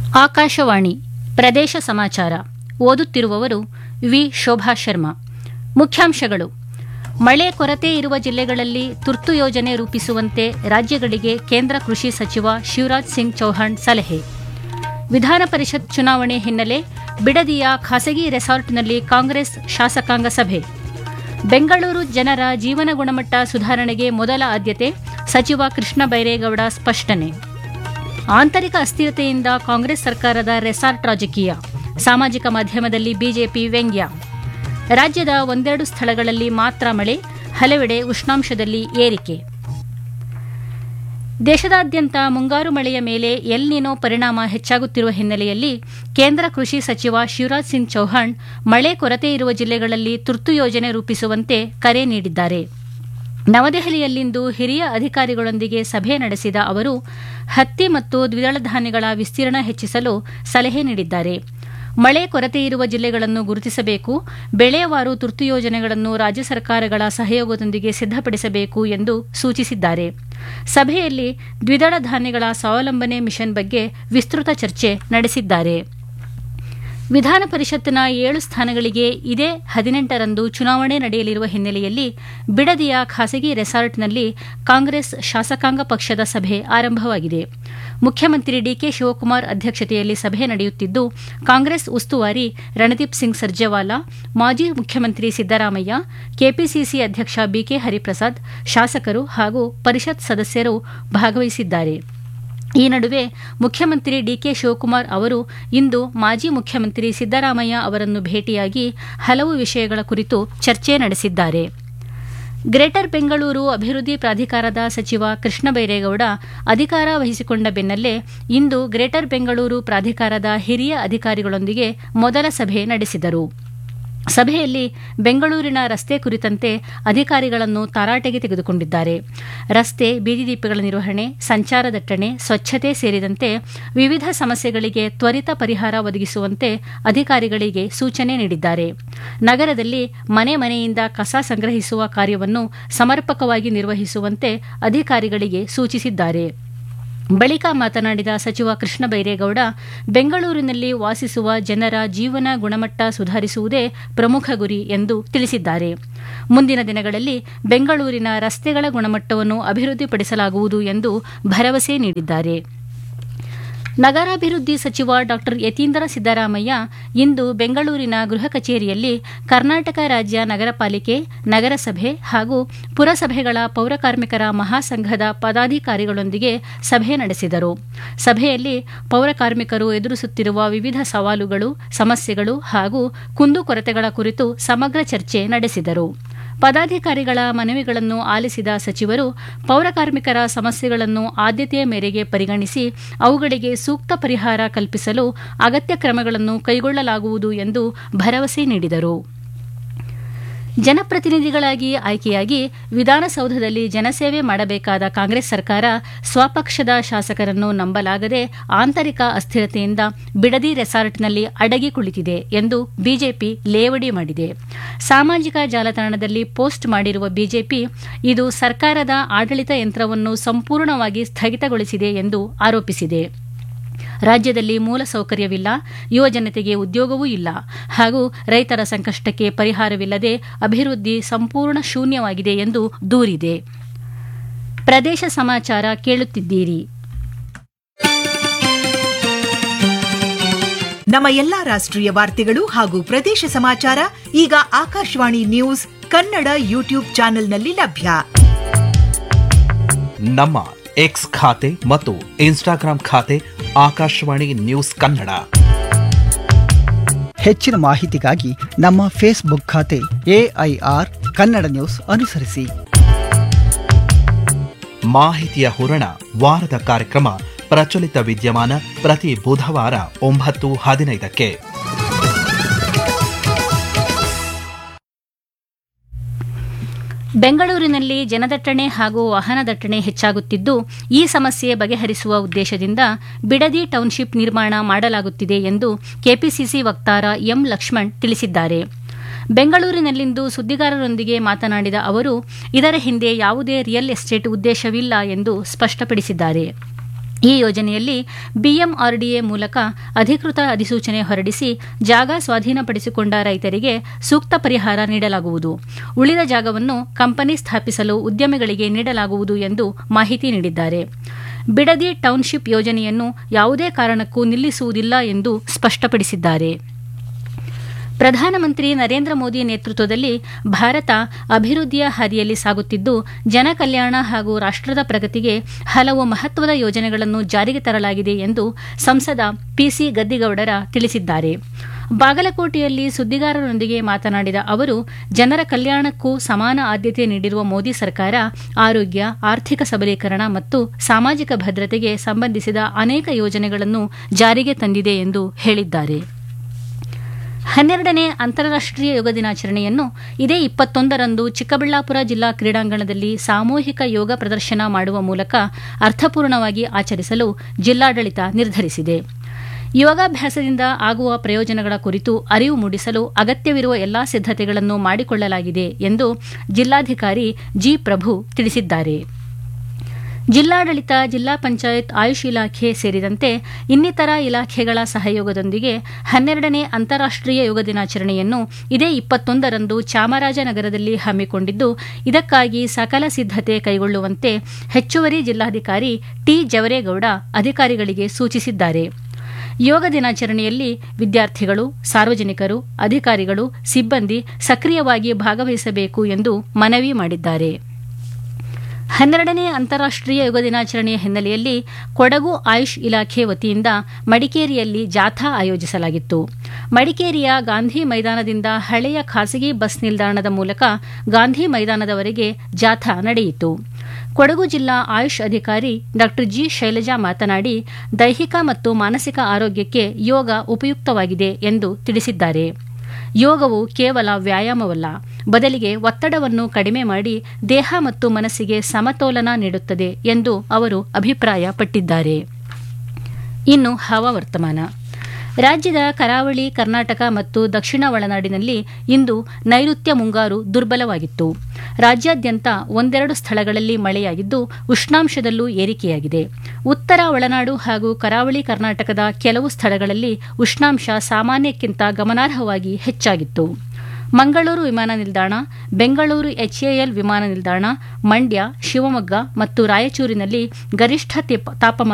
ಆಕಾಶವಾಣಿ ಪ್ರದೇಶ ಸಮಾಚಾರ ಓದುತ್ತಿರುವವರು ವಿ ಶೋಭಾ ಶರ್ಮಾ ಮುಖ್ಯಾಂಶಗಳು ಮಳೆ ಕೊರತೆ ಇರುವ ಜಿಲ್ಲೆಗಳಲ್ಲಿ ತುರ್ತು ಯೋಜನೆ ರೂಪಿಸುವಂತೆ ರಾಜ್ಯಗಳಿಗೆ ಕೇಂದ್ರ ಕೃಷಿ ಸಚಿವ ಶಿವರಾಜ್ ಸಿಂಗ್ ಚೌಹಾಣ್ ಸಲಹೆ ವಿಧಾನ ಪರಿಷತ್ ಚುನಾವಣೆ ಹಿನ್ನೆಲೆ ಬಿಡದಿಯ ಖಾಸಗಿ ರೆಸಾರ್ಟ್ನಲ್ಲಿ ಕಾಂಗ್ರೆಸ್ ಶಾಸಕಾಂಗ ಸಭೆ ಬೆಂಗಳೂರು ಜನರ ಜೀವನ ಗುಣಮಟ್ಟ ಸುಧಾರಣೆಗೆ ಮೊದಲ ಆದ್ಯತೆ ಸಚಿವ ಕೃಷ್ಣ ಬೈರೇಗೌಡ ಸ್ಪಷ್ಟನೆ ಆಂತರಿಕ ಅಸ್ಥಿರತೆಯಿಂದ ಕಾಂಗ್ರೆಸ್ ಸರ್ಕಾರದ ರೆಸಾರ್ಟ್ ರಾಜಕೀಯ ಸಾಮಾಜಿಕ ಮಾಧ್ಯಮದಲ್ಲಿ ಬಿಜೆಪಿ ವ್ಯಂಗ್ಯ ರಾಜ್ಯದ ಒಂದೆರಡು ಸ್ಥಳಗಳಲ್ಲಿ ಮಾತ್ರ ಮಳೆ ಹಲವೆಡೆ ಉಷ್ಣಾಂಶದಲ್ಲಿ ಏರಿಕೆ ದೇಶದಾದ್ಯಂತ ಮುಂಗಾರು ಮಳೆಯ ಮೇಲೆ ಎಲ್ ನಿನೋ ಪರಿಣಾಮ ಹೆಚ್ಚಾಗುತ್ತಿರುವ ಹಿನ್ನೆಲೆಯಲ್ಲಿ ಕೇಂದ್ರ ಕೃಷಿ ಸಚಿವ ಶಿವರಾಜ್ ಸಿಂಗ್ ಚೌಹಾಣ್ ಮಳೆ ಕೊರತೆ ಇರುವ ಜಿಲ್ಲೆಗಳಲ್ಲಿ ತುರ್ತು ಯೋಜನೆ ರೂಪಿಸುವಂತೆ ಕರೆ ನೀಡಿದ್ದಾರೆ ನವದೆಹಲಿಯಲ್ಲಿಂದು ಹಿರಿಯ ಅಧಿಕಾರಿಗಳೊಂದಿಗೆ ಸಭೆ ನಡೆಸಿದ ಅವರು ಹತ್ತಿ ಮತ್ತು ದ್ವಿದಳ ಧಾನ್ಯಗಳ ವಿಸ್ತೀರ್ಣ ಹೆಚ್ಚಿಸಲು ಸಲಹೆ ನೀಡಿದ್ದಾರೆ ಮಳೆ ಕೊರತೆ ಇರುವ ಜಿಲ್ಲೆಗಳನ್ನು ಗುರುತಿಸಬೇಕು ಬೆಳೆವಾರು ತುರ್ತು ಯೋಜನೆಗಳನ್ನು ರಾಜ್ಯ ಸರ್ಕಾರಗಳ ಸಹಯೋಗದೊಂದಿಗೆ ಸಿದ್ದಪಡಿಸಬೇಕು ಎಂದು ಸೂಚಿಸಿದ್ದಾರೆ ಸಭೆಯಲ್ಲಿ ದ್ವಿದಳ ಧಾನ್ಯಗಳ ಸ್ವಾವಲಂಬನೆ ಮಿಷನ್ ಬಗ್ಗೆ ವಿಸ್ತೃತ ಚರ್ಚೆ ನಡೆಸಿದ್ದಾರೆ ವಿಧಾನ ಪರಿಷತ್ನ ಏಳು ಸ್ಥಾನಗಳಿಗೆ ಇದೇ ಹದಿನೆಂಟರಂದು ಚುನಾವಣೆ ನಡೆಯಲಿರುವ ಹಿನ್ನೆಲೆಯಲ್ಲಿ ಬಿಡದಿಯ ಖಾಸಗಿ ರೆಸಾರ್ಟ್ನಲ್ಲಿ ಕಾಂಗ್ರೆಸ್ ಶಾಸಕಾಂಗ ಪಕ್ಷದ ಸಭೆ ಆರಂಭವಾಗಿದೆ ಮುಖ್ಯಮಂತ್ರಿ ಡಿಕೆ ಶಿವಕುಮಾರ್ ಅಧ್ಯಕ್ಷತೆಯಲ್ಲಿ ಸಭೆ ನಡೆಯುತ್ತಿದ್ದು ಕಾಂಗ್ರೆಸ್ ಉಸ್ತುವಾರಿ ರಣದೀಪ್ ಸಿಂಗ್ ಸರ್ಜೇವಾಲಾ ಮಾಜಿ ಮುಖ್ಯಮಂತ್ರಿ ಸಿದ್ದರಾಮಯ್ಯ ಕೆಪಿಸಿಸಿ ಅಧ್ಯಕ್ಷ ಬಿಕೆ ಹರಿಪ್ರಸಾದ್ ಶಾಸಕರು ಹಾಗೂ ಪರಿಷತ್ ಸದಸ್ಯರು ಭಾಗವಹಿಸಿದ್ದಾರೆ ಈ ನಡುವೆ ಮುಖ್ಯಮಂತ್ರಿ ಡಿಕೆ ಶಿವಕುಮಾರ್ ಅವರು ಇಂದು ಮಾಜಿ ಮುಖ್ಯಮಂತ್ರಿ ಸಿದ್ದರಾಮಯ್ಯ ಅವರನ್ನು ಭೇಟಿಯಾಗಿ ಹಲವು ವಿಷಯಗಳ ಕುರಿತು ಚರ್ಚೆ ನಡೆಸಿದ್ದಾರೆ ಗ್ರೇಟರ್ ಬೆಂಗಳೂರು ಅಭಿವೃದ್ಧಿ ಪ್ರಾಧಿಕಾರದ ಸಚಿವ ಕೃಷ್ಣ ಬೈರೇಗೌಡ ಅಧಿಕಾರ ವಹಿಸಿಕೊಂಡ ಬೆನ್ನಲ್ಲೇ ಇಂದು ಗ್ರೇಟರ್ ಬೆಂಗಳೂರು ಪ್ರಾಧಿಕಾರದ ಹಿರಿಯ ಅಧಿಕಾರಿಗಳೊಂದಿಗೆ ಮೊದಲ ಸಭೆ ನಡೆಸಿದರು ಸಭೆಯಲ್ಲಿ ಬೆಂಗಳೂರಿನ ರಸ್ತೆ ಕುರಿತಂತೆ ಅಧಿಕಾರಿಗಳನ್ನು ತಾರಾಟೆಗೆ ತೆಗೆದುಕೊಂಡಿದ್ದಾರೆ ರಸ್ತೆ ಬೀದಿ ದೀಪಗಳ ನಿರ್ವಹಣೆ ಸಂಚಾರ ದಟ್ಟಣೆ ಸ್ವಚ್ಛತೆ ಸೇರಿದಂತೆ ವಿವಿಧ ಸಮಸ್ಯೆಗಳಿಗೆ ತ್ವರಿತ ಪರಿಹಾರ ಒದಗಿಸುವಂತೆ ಅಧಿಕಾರಿಗಳಿಗೆ ಸೂಚನೆ ನೀಡಿದ್ದಾರೆ ನಗರದಲ್ಲಿ ಮನೆ ಮನೆಯಿಂದ ಕಸ ಸಂಗ್ರಹಿಸುವ ಕಾರ್ಯವನ್ನು ಸಮರ್ಪಕವಾಗಿ ನಿರ್ವಹಿಸುವಂತೆ ಅಧಿಕಾರಿಗಳಿಗೆ ಸೂಚಿಸಿದ್ದಾರೆ ಬಳಿಕ ಮಾತನಾಡಿದ ಸಚಿವ ಕೃಷ್ಣ ಬೈರೇಗೌಡ ಬೆಂಗಳೂರಿನಲ್ಲಿ ವಾಸಿಸುವ ಜನರ ಜೀವನ ಗುಣಮಟ್ಟ ಸುಧಾರಿಸುವುದೇ ಪ್ರಮುಖ ಗುರಿ ಎಂದು ತಿಳಿಸಿದ್ದಾರೆ ಮುಂದಿನ ದಿನಗಳಲ್ಲಿ ಬೆಂಗಳೂರಿನ ರಸ್ತೆಗಳ ಗುಣಮಟ್ಟವನ್ನು ಅಭಿವೃದ್ಧಿಪಡಿಸಲಾಗುವುದು ಎಂದು ಭರವಸೆ ನೀಡಿದ್ದಾರೆ ನಗರಾಭಿವೃದ್ಧಿ ಸಚಿವ ಡಾ ಯತೀಂದ್ರ ಸಿದ್ದರಾಮಯ್ಯ ಇಂದು ಬೆಂಗಳೂರಿನ ಗೃಹ ಕಚೇರಿಯಲ್ಲಿ ಕರ್ನಾಟಕ ರಾಜ್ಯ ನಗರ ಪಾಲಿಕೆ ನಗರಸಭೆ ಹಾಗೂ ಪುರಸಭೆಗಳ ಪೌರಕಾರ್ಮಿಕರ ಮಹಾಸಂಘದ ಪದಾಧಿಕಾರಿಗಳೊಂದಿಗೆ ಸಭೆ ನಡೆಸಿದರು ಸಭೆಯಲ್ಲಿ ಪೌರಕಾರ್ಮಿಕರು ಎದುರಿಸುತ್ತಿರುವ ವಿವಿಧ ಸವಾಲುಗಳು ಸಮಸ್ಯೆಗಳು ಹಾಗೂ ಕುಂದುಕೊರತೆಗಳ ಕುರಿತು ಸಮಗ್ರ ಚರ್ಚೆ ನಡೆಸಿದರು ಪದಾಧಿಕಾರಿಗಳ ಮನವಿಗಳನ್ನು ಆಲಿಸಿದ ಸಚಿವರು ಪೌರಕಾರ್ಮಿಕರ ಸಮಸ್ಯೆಗಳನ್ನು ಆದ್ಯತೆಯ ಮೇರೆಗೆ ಪರಿಗಣಿಸಿ ಅವುಗಳಿಗೆ ಸೂಕ್ತ ಪರಿಹಾರ ಕಲ್ಪಿಸಲು ಅಗತ್ಯ ಕ್ರಮಗಳನ್ನು ಕೈಗೊಳ್ಳಲಾಗುವುದು ಎಂದು ಭರವಸೆ ನೀಡಿದರು ಜನಪ್ರತಿನಿಧಿಗಳಾಗಿ ಆಯ್ಕೆಯಾಗಿ ವಿಧಾನಸೌಧದಲ್ಲಿ ಜನಸೇವೆ ಮಾಡಬೇಕಾದ ಕಾಂಗ್ರೆಸ್ ಸರ್ಕಾರ ಸ್ವಪಕ್ಷದ ಶಾಸಕರನ್ನು ನಂಬಲಾಗದೆ ಆಂತರಿಕ ಅಸ್ಥಿರತೆಯಿಂದ ಬಿಡದಿ ರೆಸಾರ್ಟ್ನಲ್ಲಿ ಅಡಗಿ ಕುಳಿತಿದೆ ಎಂದು ಬಿಜೆಪಿ ಲೇವಡಿ ಮಾಡಿದೆ ಸಾಮಾಜಿಕ ಜಾಲತಾಣದಲ್ಲಿ ಪೋಸ್ಟ್ ಮಾಡಿರುವ ಬಿಜೆಪಿ ಇದು ಸರ್ಕಾರದ ಆಡಳಿತ ಯಂತ್ರವನ್ನು ಸಂಪೂರ್ಣವಾಗಿ ಸ್ಥಗಿತಗೊಳಿಸಿದೆ ಎಂದು ಆರೋಪಿಸಿದೆ ರಾಜ್ಯದಲ್ಲಿ ಮೂಲಸೌಕರ್ಯವಿಲ್ಲ ಯುವ ಜನತೆಗೆ ಉದ್ಯೋಗವೂ ಇಲ್ಲ ಹಾಗೂ ರೈತರ ಸಂಕಷ್ಟಕ್ಕೆ ಪರಿಹಾರವಿಲ್ಲದೆ ಅಭಿವೃದ್ಧಿ ಸಂಪೂರ್ಣ ಶೂನ್ಯವಾಗಿದೆ ಎಂದು ದೂರಿದೆ ಪ್ರದೇಶ ಸಮಾಚಾರ ಕೇಳುತ್ತಿದ್ದೀರಿ ನಮ್ಮ ಎಲ್ಲಾ ರಾಷ್ಟ್ರೀಯ ವಾರ್ತೆಗಳು ಹಾಗೂ ಪ್ರದೇಶ ಸಮಾಚಾರ ಈಗ ಆಕಾಶವಾಣಿ ನ್ಯೂಸ್ ಕನ್ನಡ ಯೂಟ್ಯೂಬ್ ಚಾನೆಲ್ನಲ್ಲಿ ಲಭ್ಯ ನಮ್ಮ ಎಕ್ಸ್ ಖಾತೆ ಮತ್ತು ಇನ್ಸ್ಟಾಗ್ರಾಂ ಖಾತೆ ಆಕಾಶವಾಣಿ ನ್ಯೂಸ್ ಕನ್ನಡ ಹೆಚ್ಚಿನ ಮಾಹಿತಿಗಾಗಿ ನಮ್ಮ ಫೇಸ್ಬುಕ್ ಖಾತೆ ಎಐಆರ್ ಕನ್ನಡ ನ್ಯೂಸ್ ಅನುಸರಿಸಿ ಮಾಹಿತಿಯ ಹೂರಣ ವಾರದ ಕಾರ್ಯಕ್ರಮ ಪ್ರಚಲಿತ ವಿದ್ಯಮಾನ ಪ್ರತಿ ಬುಧವಾರ ಒಂಬತ್ತು ಹದಿನೈದಕ್ಕೆ ಬೆಂಗಳೂರಿನಲ್ಲಿ ಜನದಟ್ಟಣೆ ಹಾಗೂ ವಾಹನ ದಟ್ಟಣೆ ಹೆಚ್ಚಾಗುತ್ತಿದ್ದು ಈ ಸಮಸ್ಯೆ ಬಗೆಹರಿಸುವ ಉದ್ದೇಶದಿಂದ ಬಿಡದಿ ಟೌನ್ಶಿಪ್ ನಿರ್ಮಾಣ ಮಾಡಲಾಗುತ್ತಿದೆ ಎಂದು ಕೆಪಿಸಿಸಿ ವಕ್ತಾರ ಎಂ ಲಕ್ಷ್ಮಣ್ ತಿಳಿಸಿದ್ದಾರೆ ಬೆಂಗಳೂರಿನಲ್ಲಿಂದು ಸುದ್ದಿಗಾರರೊಂದಿಗೆ ಮಾತನಾಡಿದ ಅವರು ಇದರ ಹಿಂದೆ ಯಾವುದೇ ರಿಯಲ್ ಎಸ್ಟೇಟ್ ಉದ್ದೇಶವಿಲ್ಲ ಎಂದು ಸ್ಪಷ್ಟಪಡಿಸಿದ್ದಾರೆ ಈ ಯೋಜನೆಯಲ್ಲಿ ಬಿಎಂಆರ್ಡಿಎ ಮೂಲಕ ಅಧಿಕೃತ ಅಧಿಸೂಚನೆ ಹೊರಡಿಸಿ ಜಾಗ ಸ್ವಾಧೀನಪಡಿಸಿಕೊಂಡ ರೈತರಿಗೆ ಸೂಕ್ತ ಪರಿಹಾರ ನೀಡಲಾಗುವುದು ಉಳಿದ ಜಾಗವನ್ನು ಕಂಪನಿ ಸ್ಥಾಪಿಸಲು ಉದ್ಯಮಿಗಳಿಗೆ ನೀಡಲಾಗುವುದು ಎಂದು ಮಾಹಿತಿ ನೀಡಿದ್ದಾರೆ ಬಿಡದಿ ಟೌನ್ಶಿಪ್ ಯೋಜನೆಯನ್ನು ಯಾವುದೇ ಕಾರಣಕ್ಕೂ ನಿಲ್ಲಿಸುವುದಿಲ್ಲ ಎಂದು ಸ್ಪಷ್ಟಪಡಿಸಿದ್ದಾರೆ ಪ್ರಧಾನಮಂತ್ರಿ ನರೇಂದ್ರ ಮೋದಿ ನೇತೃತ್ವದಲ್ಲಿ ಭಾರತ ಅಭಿವೃದ್ಧಿಯ ಹಾದಿಯಲ್ಲಿ ಸಾಗುತ್ತಿದ್ದು ಜನಕಲ್ಯಾಣ ಹಾಗೂ ರಾಷ್ಟದ ಪ್ರಗತಿಗೆ ಹಲವು ಮಹತ್ವದ ಯೋಜನೆಗಳನ್ನು ಜಾರಿಗೆ ತರಲಾಗಿದೆ ಎಂದು ಸಂಸದ ಪಿಸಿ ಗದ್ದಿಗೌಡರ ತಿಳಿಸಿದ್ದಾರೆ ಬಾಗಲಕೋಟೆಯಲ್ಲಿ ಸುದ್ದಿಗಾರರೊಂದಿಗೆ ಮಾತನಾಡಿದ ಅವರು ಜನರ ಕಲ್ಯಾಣಕ್ಕೂ ಸಮಾನ ಆದ್ಯತೆ ನೀಡಿರುವ ಮೋದಿ ಸರ್ಕಾರ ಆರೋಗ್ಯ ಆರ್ಥಿಕ ಸಬಲೀಕರಣ ಮತ್ತು ಸಾಮಾಜಿಕ ಭದ್ರತೆಗೆ ಸಂಬಂಧಿಸಿದ ಅನೇಕ ಯೋಜನೆಗಳನ್ನು ಜಾರಿಗೆ ತಂದಿದೆ ಎಂದು ಹೇಳಿದ್ದಾರೆ ಹನ್ನೆರಡನೇ ಅಂತಾರಾಷ್ಟೀಯ ಯೋಗ ದಿನಾಚರಣೆಯನ್ನು ಇದೇ ಇಪ್ಪತ್ತೊಂದರಂದು ಚಿಕ್ಕಬಳ್ಳಾಪುರ ಜಿಲ್ಲಾ ಕ್ರೀಡಾಂಗಣದಲ್ಲಿ ಸಾಮೂಹಿಕ ಯೋಗ ಪ್ರದರ್ಶನ ಮಾಡುವ ಮೂಲಕ ಅರ್ಥಪೂರ್ಣವಾಗಿ ಆಚರಿಸಲು ಜಿಲ್ಲಾಡಳಿತ ನಿರ್ಧರಿಸಿದೆ ಯೋಗಾಭ್ಯಾಸದಿಂದ ಆಗುವ ಪ್ರಯೋಜನಗಳ ಕುರಿತು ಅರಿವು ಮೂಡಿಸಲು ಅಗತ್ಯವಿರುವ ಎಲ್ಲಾ ಸಿದ್ದತೆಗಳನ್ನು ಮಾಡಿಕೊಳ್ಳಲಾಗಿದೆ ಎಂದು ಜಿಲ್ಲಾಧಿಕಾರಿ ಜಿ ಪ್ರಭು ತಿಳಿಸಿದ್ದಾರೆ ಜಿಲ್ಲಾಡಳಿತ ಜಿಲ್ಲಾ ಪಂಚಾಯತ್ ಆಯುಷ್ ಇಲಾಖೆ ಸೇರಿದಂತೆ ಇನ್ನಿತರ ಇಲಾಖೆಗಳ ಸಹಯೋಗದೊಂದಿಗೆ ಹನ್ನೆರಡನೇ ಅಂತಾರಾಷ್ಟೀಯ ಯೋಗ ದಿನಾಚರಣೆಯನ್ನು ಇದೇ ಇಪ್ಪತ್ತೊಂದರಂದು ಚಾಮರಾಜನಗರದಲ್ಲಿ ಹಮ್ಮಿಕೊಂಡಿದ್ದು ಇದಕ್ಕಾಗಿ ಸಕಲ ಸಿದ್ದತೆ ಕೈಗೊಳ್ಳುವಂತೆ ಹೆಚ್ಚುವರಿ ಜಿಲ್ಲಾಧಿಕಾರಿ ಟಿ ಜವರೇಗೌಡ ಅಧಿಕಾರಿಗಳಿಗೆ ಸೂಚಿಸಿದ್ದಾರೆ ಯೋಗ ದಿನಾಚರಣೆಯಲ್ಲಿ ವಿದ್ಯಾರ್ಥಿಗಳು ಸಾರ್ವಜನಿಕರು ಅಧಿಕಾರಿಗಳು ಸಿಬ್ಬಂದಿ ಸಕ್ರಿಯವಾಗಿ ಭಾಗವಹಿಸಬೇಕು ಎಂದು ಮನವಿ ಮಾಡಿದ್ದಾರೆ ಹನ್ನೆರಡನೇ ಅಂತಾರಾಷ್ಟೀಯ ಯೋಗ ದಿನಾಚರಣೆಯ ಹಿನ್ನೆಲೆಯಲ್ಲಿ ಕೊಡಗು ಆಯುಷ್ ಇಲಾಖೆ ವತಿಯಿಂದ ಮಡಿಕೇರಿಯಲ್ಲಿ ಜಾಥಾ ಆಯೋಜಿಸಲಾಗಿತ್ತು ಮಡಿಕೇರಿಯ ಗಾಂಧಿ ಮೈದಾನದಿಂದ ಹಳೆಯ ಖಾಸಗಿ ಬಸ್ ನಿಲ್ದಾಣದ ಮೂಲಕ ಗಾಂಧಿ ಮೈದಾನದವರೆಗೆ ಜಾಥಾ ನಡೆಯಿತು ಕೊಡಗು ಜಿಲ್ಲಾ ಆಯುಷ್ ಅಧಿಕಾರಿ ಡಾ ಜಿ ಶೈಲಜಾ ಮಾತನಾಡಿ ದೈಹಿಕ ಮತ್ತು ಮಾನಸಿಕ ಆರೋಗ್ಯಕ್ಕೆ ಯೋಗ ಉಪಯುಕ್ತವಾಗಿದೆ ಎಂದು ತಿಳಿಸಿದ್ದಾರೆ ಯೋಗವು ಕೇವಲ ವ್ಯಾಯಾಮವಲ್ಲ ಬದಲಿಗೆ ಒತ್ತಡವನ್ನು ಕಡಿಮೆ ಮಾಡಿ ದೇಹ ಮತ್ತು ಮನಸ್ಸಿಗೆ ಸಮತೋಲನ ನೀಡುತ್ತದೆ ಎಂದು ಅವರು ಅಭಿಪ್ರಾಯಪಟ್ಟಿದ್ದಾರೆ ಇನ್ನು ಹವಾವರ್ತಮಾನ ರಾಜ್ಯದ ಕರಾವಳಿ ಕರ್ನಾಟಕ ಮತ್ತು ದಕ್ಷಿಣ ಒಳನಾಡಿನಲ್ಲಿ ಇಂದು ನೈಋತ್ಯ ಮುಂಗಾರು ದುರ್ಬಲವಾಗಿತ್ತು ರಾಜ್ಯಾದ್ಯಂತ ಒಂದೆರಡು ಸ್ಥಳಗಳಲ್ಲಿ ಮಳೆಯಾಗಿದ್ದು ಉಷ್ಣಾಂಶದಲ್ಲೂ ಏರಿಕೆಯಾಗಿದೆ ಉತ್ತರ ಒಳನಾಡು ಹಾಗೂ ಕರಾವಳಿ ಕರ್ನಾಟಕದ ಕೆಲವು ಸ್ಥಳಗಳಲ್ಲಿ ಉಷ್ಣಾಂಶ ಸಾಮಾನ್ಯಕ್ಕಿಂತ ಗಮನಾರ್ಹವಾಗಿ ಹೆಚ್ಚಾಗಿತ್ತು ಮಂಗಳೂರು ವಿಮಾನ ನಿಲ್ದಾಣ ಬೆಂಗಳೂರು ಎಚ್ಎಎಲ್ ವಿಮಾನ ನಿಲ್ದಾಣ ಮಂಡ್ಯ ಶಿವಮೊಗ್ಗ ಮತ್ತು ರಾಯಚೂರಿನಲ್ಲಿ ಗರಿಷ್ಠ ತಾಪಮಾನ